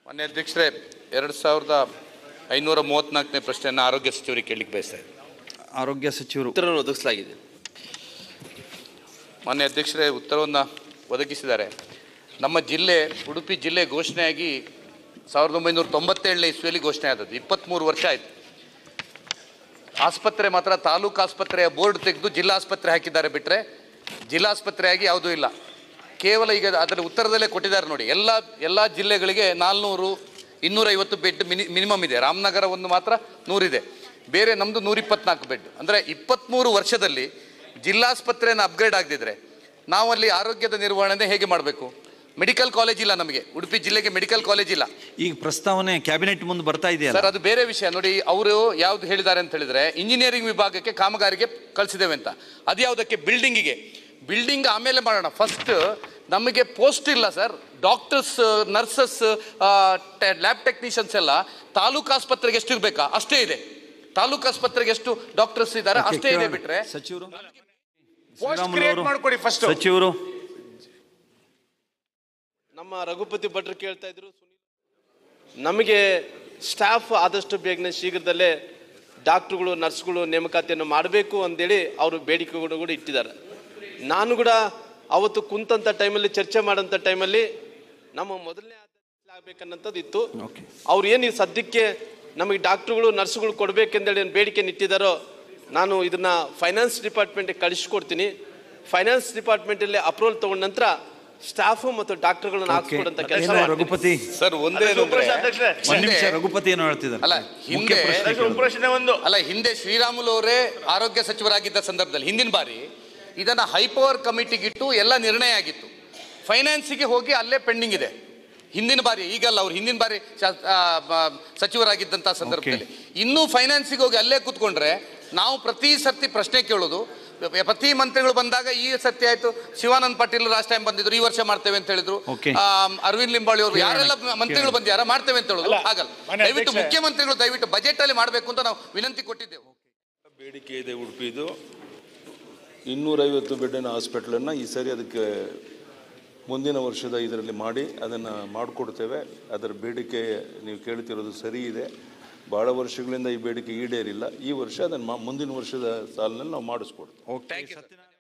ಮಾನ್ಯ ಅಧ್ಯಕ್ಷರೇ ಎರಡು ಸಾವಿರದ ಐನೂರ ಮೂವತ್ನಾಲ್ಕನೇ ಪ್ರಶ್ನೆಯನ್ನು ಆರೋಗ್ಯ ಸಚಿವರಿಗೆ ಕೇಳಲಿಕ್ಕೆ ಬಯಸ್ತಾ ಇದ್ದೀನಿ. ಆರೋಗ್ಯ ಸಚಿವರು ಉತ್ತರವನ್ನು ಒದಗಿಸಲಾಗಿದೆ ಮಾನ್ಯ ಅಧ್ಯಕ್ಷರೇ ಉತ್ತರವನ್ನು ಒದಗಿಸಿದ್ದಾರೆ ನಮ್ಮ ಜಿಲ್ಲೆ ಉಡುಪಿ ಜಿಲ್ಲೆ ಘೋಷಣೆಯಾಗಿ ಸಾವಿರದ ಒಂಬೈನೂರ ತೊಂಬತ್ತೇಳನೇ ಇಸ್ವಿಯಲ್ಲಿ ಘೋಷಣೆ ಆದದ್ದು ಇಪ್ಪತ್ತ್ಮೂರು ವರ್ಷ ಆಯಿತು ಆಸ್ಪತ್ರೆ ಮಾತ್ರ ತಾಲೂಕು ಆಸ್ಪತ್ರೆಯ ಬೋರ್ಡ್ ತೆಗೆದು ಜಿಲ್ಲಾ ಆಸ್ಪತ್ರೆ ಹಾಕಿದ್ದಾರೆ ಬಿಟ್ಟರೆ ಜಿಲ್ಲಾಸ್ಪತ್ರೆಯಾಗಿ ಯಾವುದೂ ಇಲ್ಲ ಕೇವಲ ಈಗ ಅದರ ಉತ್ತರದಲ್ಲೇ ಕೊಟ್ಟಿದ್ದಾರೆ ನೋಡಿ ಎಲ್ಲ ಎಲ್ಲ ಜಿಲ್ಲೆಗಳಿಗೆ ನಾಲ್ನೂರು ಇನ್ನೂರೈವತ್ತು ಬೆಡ್ ಮಿನಿ ಮಿನಿಮಮ್ ಇದೆ ರಾಮನಗರ ಒಂದು ಮಾತ್ರ ನೂರಿದೆ ಬೇರೆ ನಮ್ಮದು ನೂರಿಪ್ಪತ್ನಾಲ್ಕು ಬೆಡ್ ಅಂದರೆ ಇಪ್ಪತ್ತ್ಮೂರು ವರ್ಷದಲ್ಲಿ ಜಿಲ್ಲಾಸ್ಪತ್ರೆಯನ್ನು ಅಪ್ಗ್ರೇಡ್ ಆಗದಿದ್ರೆ ನಾವಲ್ಲಿ ಆರೋಗ್ಯದ ನಿರ್ವಹಣೆ ಹೇಗೆ ಮಾಡಬೇಕು ಮೆಡಿಕಲ್ ಕಾಲೇಜ್ ಇಲ್ಲ ನಮಗೆ ಉಡುಪಿ ಜಿಲ್ಲೆಗೆ ಮೆಡಿಕಲ್ ಕಾಲೇಜ್ ಇಲ್ಲ ಈಗ ಪ್ರಸ್ತಾವನೆ ಕ್ಯಾಬಿನೆಟ್ ಮುಂದೆ ಬರ್ತಾ ಇದೆಯಲ್ಲ ಸರ್ ಅದು ಬೇರೆ ವಿಷಯ ನೋಡಿ ಅವರು ಯಾವ್ದು ಹೇಳಿದ್ದಾರೆ ಅಂತ ಹೇಳಿದ್ರೆ ಇಂಜಿನಿಯರಿಂಗ್ ವಿಭಾಗಕ್ಕೆ ಕಾಮಗಾರಿಗೆ ಕಳಿಸಿದ್ದೇವೆ ಅಂತ ಅದು ಯಾವುದಕ್ಕೆ ಬಿಲ್ಡಿಂಗಿಗೆ ಬಿಲ್ಡಿಂಗ್ ಆಮೇಲೆ ಮಾಡೋಣ ಫಸ್ಟ್ ನಮಗೆ ಪೋಸ್ಟ್ ಇಲ್ಲ sir doctors nurses lab technicians ಎಲ್ಲ ತಾಲೂಕು ಆಸ್ಪತ್ರೆಗೆ ಎಷ್ಟು ಇರಬೇಕಾ ಅಷ್ಟೇ ಇದೆ ತಾಲೂಕು ಆಸ್ಪತ್ರೆಗೆ ಎಷ್ಟು ಡಾಕ್ಟರ್ಸ್ ಇದ್ದಾರೆ Okay, ಅಷ್ಟೇ ಇದೆ ಕೇಳೋಣ. ಬಿಟ್ರೆ ಸಚಿವರು ಪೋಸ್ಟ್ ಶ್ರೀರಾಮುಲು ಕ್ರಿಯೇಟ್ ಅವರು. ಮಾಡ್ಕೊಡಿ ಫಸ್ಟ್ ಸಚಿವರು ನಮ್ಮ ರಘುಪತಿ ಭಟ್ರು ಕೇಳ್ತಾ ಇದ್ರು ಸುನೀಲ್ ನಮಗೆ ಸ್ಟಾಫ್ ಆದಷ್ಟು ಬೇಗನೆ ಶೀಘ್ರದಲ್ಲೇ ಡಾಕ್ಟ್ರುಗಳು ನರ್ಸ್ಗಳು ನೇಮಕಾತಿಯನ್ನು ಮಾಡಬೇಕು ಅಂತೇಳಿ ಅವರು ಬೇಡಿಕೆಗಳು ಕೂಡ ಇಟ್ಟಿದ್ದಾರೆ ನಾನು ಕೂಡ ಅವತ್ತು ಕುಂತಂಥ ಟೈಮಲ್ಲಿ ಚರ್ಚೆ ಮಾಡೋಂಥ ಟೈಮಲ್ಲಿ ನಮ್ಮ ಮೊದಲನೇ ಆಗಬೇಕನ್ನಂಥದ್ದು ಇತ್ತು Okay. ಅವ್ರು ಏನು ಈ ಸದ್ಯಕ್ಕೆ ನಮಗೆ ಡಾಕ್ಟ್ರುಗಳು ನರ್ಸ್ಗಳು ಕೊಡಬೇಕೆಂದೇಳಿ ಏನು ಬೇಡಿಕೆ ಇಟ್ಟಿದ್ದಾರೋ ನಾನು ಇದನ್ನ ಫೈನಾನ್ಸ್ ಡಿಪಾರ್ಟ್ಮೆಂಟ್ಗೆ ಕಳಿಸ್ಕೊಡ್ತೀನಿ ಫೈನಾನ್ಸ್ ಡಿಪಾರ್ಟ್ಮೆಂಟಲ್ಲಿ ಅಪ್ರೂವಲ್ ತಗೊಂಡ ನಂತರ ಸ್ಟಾಫು ಮತ್ತು ಡಾಕ್ಟರ್ಗಳನ್ನ Okay. ಹಾಕ್ಸ್ಕೊಡಂತ ಕೆಲಸ ಏನು ರಘುಪತಿ ಸರ್ ಒಂದೇ ಅಧ್ಯಕ್ಷರೇ ಒಂದ್ ನಿಮಿಷ ಹಿಂದೆ- ರಘುಪತಿ ಏನೋ ಹೇಳ್ತಿದ್ದಾರೆ ಅಲ್ಲ ಹಿಂದೆ ಅಧ್ಯಕ್ಷ, ಪ್ರಶ್ನೆ ಒಂದು ಅಲ್ಲ ಹಿಂದೆ ಶ್ರೀರಾಮುಲು ಅವರೇ ಆರೋಗ್ಯ ಸಚಿವರಾಗಿದ್ದ ಸಂದರ್ಭದಲ್ಲಿ ಹಿಂದಿನ ಬಾರಿ ಇದನ್ನ ಹೈಪವರ್ ಕಮಿಟಿಗಿಟ್ಟು ಎಲ್ಲ ನಿರ್ಣಯ ಆಗಿತ್ತು ಫೈನಾನ್ಸಿಗೆ ಹೋಗಿ ಅಲ್ಲೇ ಪೆಂಡಿಂಗ್ ಇದೆ ಹಿಂದಿನ ಬಾರಿ ಈಗಲ್ಲ ಅವ್ರು ಹಿಂದಿನ ಬಾರಿ ಶಾ- ಆ, ಬ- ಸಚಿವರಾಗಿದ್ದಂಥ ಸಂದರ್ಭದಲ್ಲಿ ಇನ್ನೂ ಫೈನಾನ್ಸಿಗೆ ಹೋಗಿ ಅಲ್ಲೇ ಕೂತ್ಕೊಂಡ್ರೆ ನಾವು ಪ್ರತಿ ಸರ್ತಿ ಪ್ರಶ್ನೆ ಕೇಳೋದು ಪ್ರತಿ ಮಂತ್ರಿಗಳು ಬಂದಾಗ ಈ ಸರ್ತಿ ಆಯ್ತು ಶಿವಾನಂದ್ ಪಾಟೀಲ್ ಲಾಸ್ಟ್ ಟೈಮ್ ಬಂದಿದ್ರು ಈ ವರ್ಷ ಮಾಡ್ತೇವೆ ಅಂತ ಹೇಳಿದ್ರು Okay. ಆ, ಅರವಿಂದ್ ಲಿಂಬಾಳಿ ಅವರು ಯಾರೆಲ್ಲ ಮಂತ್ರಿಗಳು ಬಂದ್ಯಾರ ಮಾಡ್ತೇವೆ ಅಂತ ಹೇಳೋದು ಅಲ್ಲ, ಹಾಗಲ್ಲ ಮಾನ್ಯ ದಯವಿಟ್ಟು ಅಧ್ಯಕ್ಷೆ. ಮುಖ್ಯಮಂತ್ರಿಗಳು ದಯವಿಟ್ಟು ಬಜೆಟ್ ಅಲ್ಲಿ ಮಾಡಬೇಕು ಅಂತ ನಾವು ವಿನಂತಿ ಕೊಟ್ಟಿದ್ದೆವು ಬೇಡಿಕೆ ಇದೆ ಉಡುಪಿದು ಇನ್ನೂರೈವತ್ತು ಬೆಡ್ಡಿನ ಹಾಸ್ಪಿಟ್ಲನ್ನು ಈ ಸರಿ ಅದಕ್ಕೆ ಮುಂದಿನ ವರ್ಷದ ಇದರಲ್ಲಿ ಮಾಡಿ ಅದನ್ನು ಮಾಡಿಕೊಡ್ತೇವೆ ಅದರ ಬೇಡಿಕೆ ನೀವು ಕೇಳ್ತಿರೋದು ಸರಿ ಇದೆ ಭಾಳ ವರ್ಷಗಳಿಂದ ಈ ಬೇಡಿಕೆ ಈಡೇರಿಲ್ಲ ಈ ವರ್ಷ ಅದನ್ನು ಮುಂದಿನ ವರ್ಷದ ಸಾಲಿನಲ್ಲಿ ನಾವು ಮಾಡಿಸ್ಕೊಡ್ತೇವೆ ಓಕೆ ಸತ್ಯನಾರಾಯಣ